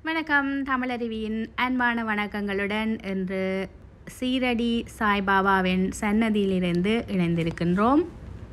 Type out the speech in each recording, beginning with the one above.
வணக்கம் தமிழருவியின் அன்பான வணக்கங்களுடன் இன்று சீரடி சாய்பாபாவின் சன்னதியிலிருந்து இணைந்திருக்கின்றோம்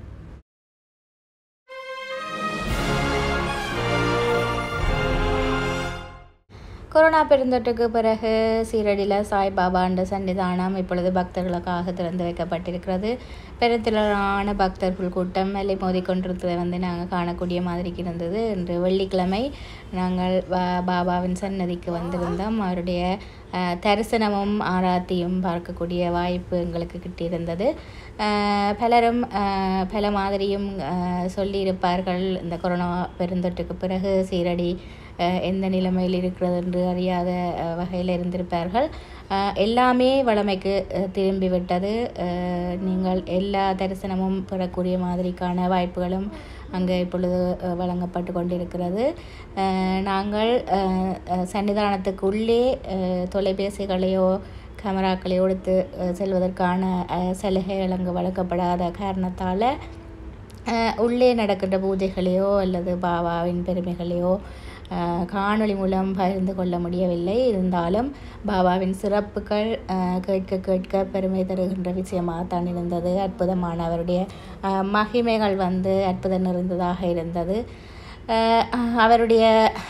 கொரோனா பெருந்தொற்றுக்கு பிறகு சீரடியில் சாய்பாபாண்ட சன்னிதானம் இப்பொழுது பக்தர்களுக்காக திறந்து வைக்கப்பட்டிருக்கிறது பெருந்திரளான பக்தர்கள் கூட்டம் மேலே மோதி கொண்டிருந்ததை வந்து நாங்கள் காணக்கூடிய மாதிரி இருந்தது இன்று வெள்ளிக்கிழமை நாங்கள் பா- பாபாவின் சன்னதிக்கு வந்திருந்தோம் அவருடைய அஹ், தரிசனமும் ஆராத்தியும் பார்க்கக்கூடிய வாய்ப்பு எங்களுக்கு கிட்டியிருந்தது அஹ், பலரும் அஹ், பல மாதிரியும் அஹ், சொல்லியிருப்பார்கள் இந்த கொரோனா பெருந்தொற்றுக்கு பிறகு சீரடி அஹ், எந்த நிலைமையில் இருக்கிறது என்று அறியாத அஹ், வகையில் இருந்திருப்பார்கள் அஹ், எல்லாமே வளமைக்கு அஹ், திரும்பிவிட்டது அஹ், நீங்கள் எல்லா தரிசனமும் பெறக்கூடிய மாதிரிக்கான வாய்ப்புகளும் அங்கே இப்பொழுது அஹ், வழங்கப்பட்டு கொண்டிருக்கிறது அஹ், நாங்கள் அஹ், அஹ், சன்னிதானத்துக்குள்ளே அஹ், தொலைபேசிகளையோ கேமராக்களையோ எடுத்து அஹ், செல்வதற்கான அஹ், சலுகைகள் அங்கு வழங்கப்படாத காரணத்தால் அஹ் உள்ளே நடக்கின்ற பூஜைகளையோ அல்லது பாபாவின் பெருமைகளையோ அஹ் காணொளி மூலம் பகிர்ந்து கொள்ள முடியவில்லை இருந்தாலும் பாபாவின் சிறப்புகள் அஹ் கேட்க கேட்க பெருமை தருகின்ற விஷயமாகத்தான் இருந்தது அற்புதமான அவருடைய அஹ் மகிமைகள் வந்து அற்புதம் நிறைந்ததாக இருந்தது அஹ் அவருடைய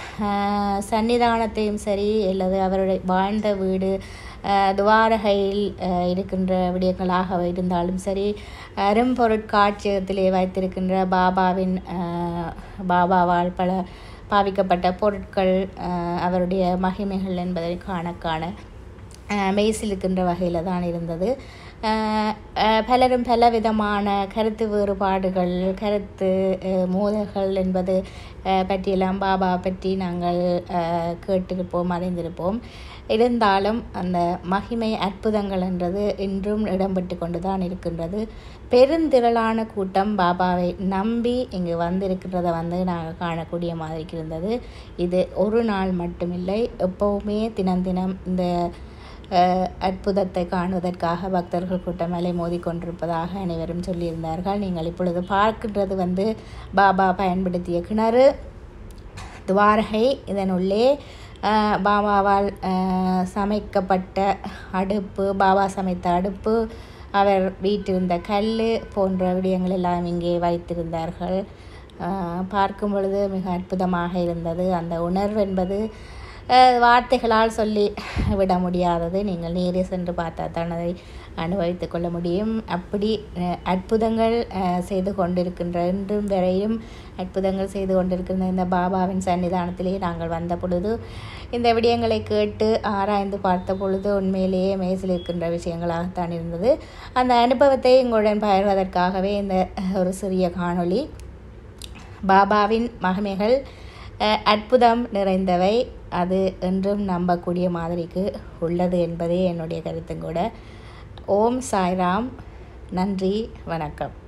அஹ் சன்னிதானத்தையும் சரி அல்லது அவருடைய வாழ்ந்த வீடு அஹ் துவாரகையில் அஹ் இருக்கின்ற விடயங்களாக இருந்தாலும் சரி அரும்பொருட்காட்சியகத்திலே வைத்திருக்கின்ற பாபாவின் அஹ், பாபாவால் பல பாவிக்கப்பட்ட பொருட்கள் அஹ், அவருடைய மகிமைகள் என்பதை காண காண அஹ், மெய்சிலிருக்கின்ற வகையில் தான் இருந்தது அஹ், அஹ், பலரும் பல விதமான கருத்து வேறுபாடுகள் கருத்து அஹ், மோதல்கள் என்பது அஹ், பற்றியெல்லாம் பாபா பற்றி நாங்கள் அஹ், கேட்டிருப்போம் அறிந்திருப்போம் இருந்தாலும் அந்த மகிமை அற்புதங்கள் என்றது இன்றும் இடம்பெற்று கொண்டு தான் இருக்கின்றது பெருந்திரளான கூட்டம் பாபாவை நம்பி இங்கு வந்திருக்கிறத வந்து நாங்கள் காணக்கூடிய மாதிரி இருந்தது இது ஒரு நாள் மட்டுமில்லை எப்போவுமே தினம் தினம் இந்த அஹ், அற்புதத்தை காணுவதற்காக பக்தர்கள் கூட்டம் மேலே மோதி கொண்டிருப்பதாக அனைவரும் சொல்லியிருந்தார்கள் நீங்கள் இப்பொழுது பார்க்கின்றது வந்து பாபா பயன்படுத்திய கிணறு துவாரகை இதனுள்ளே அஹ், பாபாவால் அஹ், சமைக்கப்பட்ட அடுப்பு பாபா சமைத்த அடுப்பு அவர் வீட்டிருந்த கல் போன்ற விடயங்கள் எல்லாம் இங்கே வைத்திருந்தார்கள் அஹ், பார்க்கும் பொழுது மிக அற்புதமாக இருந்தது அந்த உணர்வு என்பது அஹ், வார்த்தைகளால் சொல்லி விட முடியாதது நீங்கள் நேரே சென்று பார்த்தா தான் அதை அனுபவித்து கொள்ள முடியும் அப்படி அஹ், அற்புதங்கள் அஹ், செய்து கொண்டிருக்கின்ற இன்றும் வரையும் அற்புதங்கள் செய்து கொண்டிருக்கின்ற இந்த பாபாவின் சன்னிதானத்திலே நாங்கள் வந்த பொழுது இந்த விடயங்களை கேட்டு ஆராய்ந்து பார்த்த பொழுது உண்மையிலேயே மேசில் இருக்கின்ற விஷயங்களாகத்தான் இருந்தது அந்த அனுபவத்தை உங்களுடன் பகிர்வதற்காகவே இந்த ஒரு சிறிய காணொளி பாபாவின் மகிமைகள் அஹ், அற்புதம் நிறைந்தவை அது என்றும் நம்பக்கூடிய மாதிரிக்கு உள்ளது என்பதே என்னுடைய கருத்தும் கூட ஓம் சாய்ராம் நன்றி வணக்கம்